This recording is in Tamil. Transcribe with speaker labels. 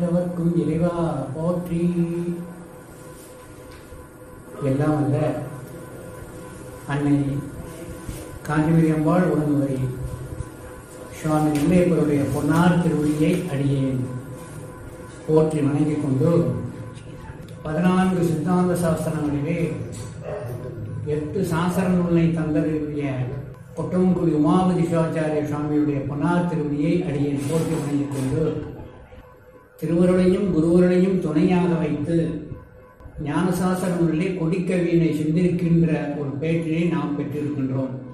Speaker 1: எவர்க்கும் இறைவா போற்றி எல்லாம் அல்ல அன்னை காஞ்சிபுரி அம்பாள் உடனுரை சுவாமி நெல்லையப்பருடைய பொன்னார் திருவடியை அடியேன் போற்றி வணங்கிக் கொண்டு பதினான்கு சித்தாந்த சாஸ்திரங்களிலே எட்டு சாஸ்திர நூலை தந்தருடைய கொட்டமங்குடி உமாபதி சிவாச்சாரிய சுவாமியுடைய பொன்னார் திருவடியை அடியேன் போற்றி வணங்கிக் கொண்டு திருவருளையும் குருவருளையும் துணையாக வைத்து ஞானசாஸ்திர நூலிலே கொடிக்கவியினை சிந்திருக்கின்ற ஒரு பேட்டினை நாம் பெற்றிருக்கின்றோம்